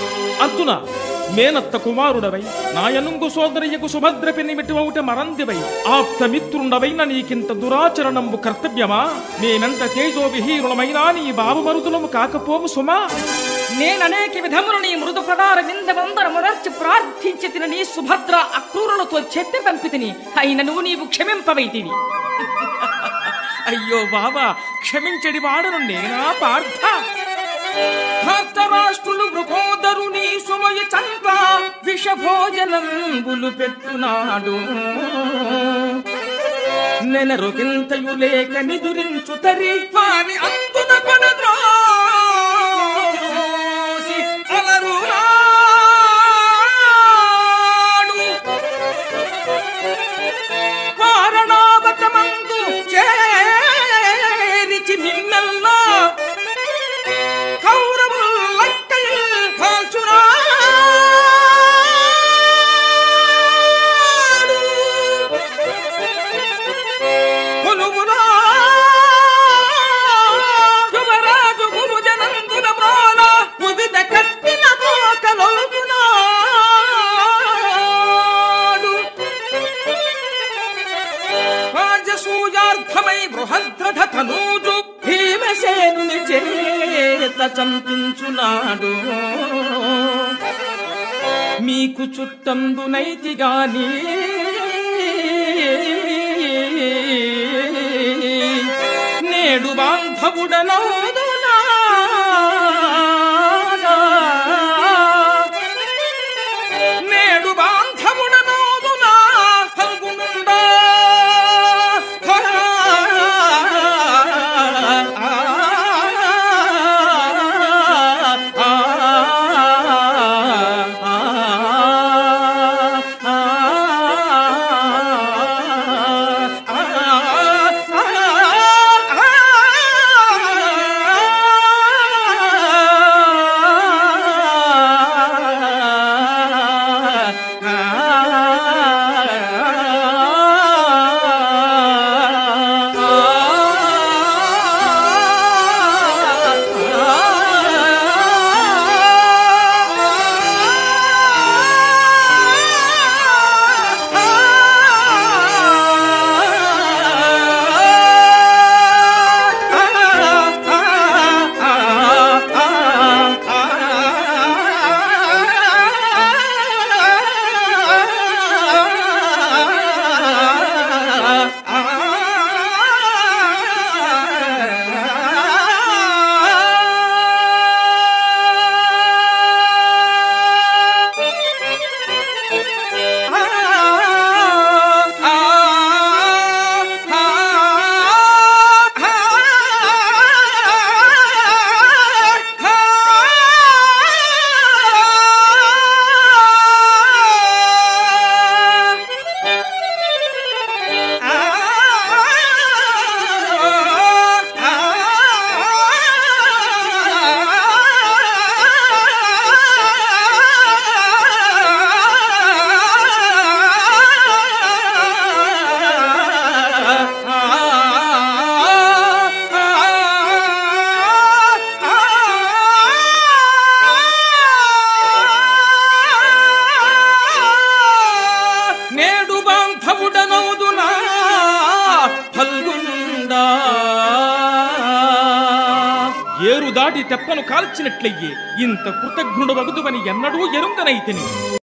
అర్జున మేనత్త కుమారుడవై నాయనుంగు సోదరయ్యకు సుభద్ర పెనిమిటి ఒకటి మరందివై ఆప్తమిత్రుండవైన నీకింత దురాచరణంబు కర్తవ్యమా మేమెంత తేజో విహీనులమైనా నీ బాబుమరుదులము కాకపోము సుమా నేననేక విధములు నీ మృదు ప్రదార విందమందరమునర్చి ప్రార్థించి తిన నీ సుభద్ర అక్రూరులతో చెప్పి పంపితిని అయినను నీవు క్షమింపవైతివి అయ్యో బాబా క్షమించడి వాడను నేనా పార్థ ధర్తరాష్ట్రులు మృగోదరుని సుమయ చంప విషభోజనంబులు పెట్టునాడు నెనరుకింతయు లేక నిదురించు తరి వారి అందున పడద్రోసి అలరునాడు కారణావతమందు చేరిచి మిన్నల్లా కౌరవులక్కయ్య కాల్చునాడు కొలువునా యువరాజు గురుజనందుల మ్రోల ముదిత కట్టిన కోకలొలుగునాడు రాజసూయార్థమై బృహద్రథ తనూజు భీమసేనుని చేత చంపించునాడు మీకు చుట్టందునైతి గాని నేడు బాంధవుడనౌదునా నేడు బాంధవుడనౌదునా ఫల్గునుండా నేడు బాంధవుడనౌదునా ఫల్గుండా ఏరు దాటి తెప్పను కాల్చినట్లయ్యే ఇంత కృతజ్ఞుడు వగుదువని ఎన్నడూ ఎరుంగనైతిని